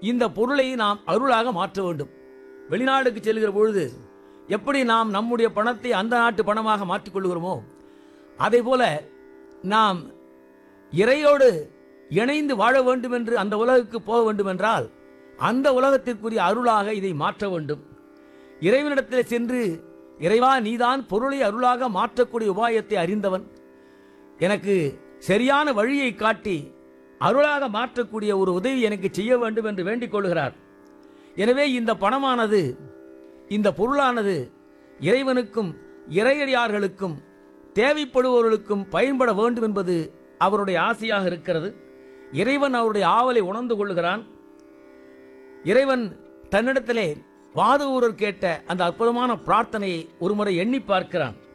இந்த பொருளை நாம் அருளாக மாற்ற வேண்டும் வெளிநாடுக்கு செல்கிற பொழுது எப்படி நாம் நம்முடைய பணத்தை அந்த நாட்டு பணமாக மாற்றிக்கொள்கிறோமோ அதே போல நாம் இறையோடு இணைந்து வாழ வேண்டும் என்று அந்த உலகுக்கு போக வேண்டும் என்றால் அந்த உலகத்திற்குரிய அருளாக இதை மாற்ற வேண்டும் இறைவனிடத்தில் சென்று இறைவா நீதான் பொருளை அருளாக மாற்றக்கூடிய உபாயத்தை அறிந்தவன் எனக்கு சரியான வழியை காட்டி அருளாக மாற்றக்கூடிய ஒரு உதவி எனக்கு செய்ய வேண்டும் என்று வேண்டிக் கொள்கிறார் எனவே இந்த பணமானது இந்த பொருளானது இறைவனுக்கும் இறையடியார்களுக்கும் தேவைப்படுபவர்களுக்கும் பயன்பட வேண்டும் என்பது அவருடைய ஆசையாக இருக்கிறது இறைவன் அவருடைய ஆவலை உணர்ந்து கொள்கிறான் இறைவன் தன்னிடத்திலே வாதவூரர் கேட்ட அந்த அற்புதமான பிரார்த்தனையை ஒருமுறை எண்ணி பார்க்கிறான்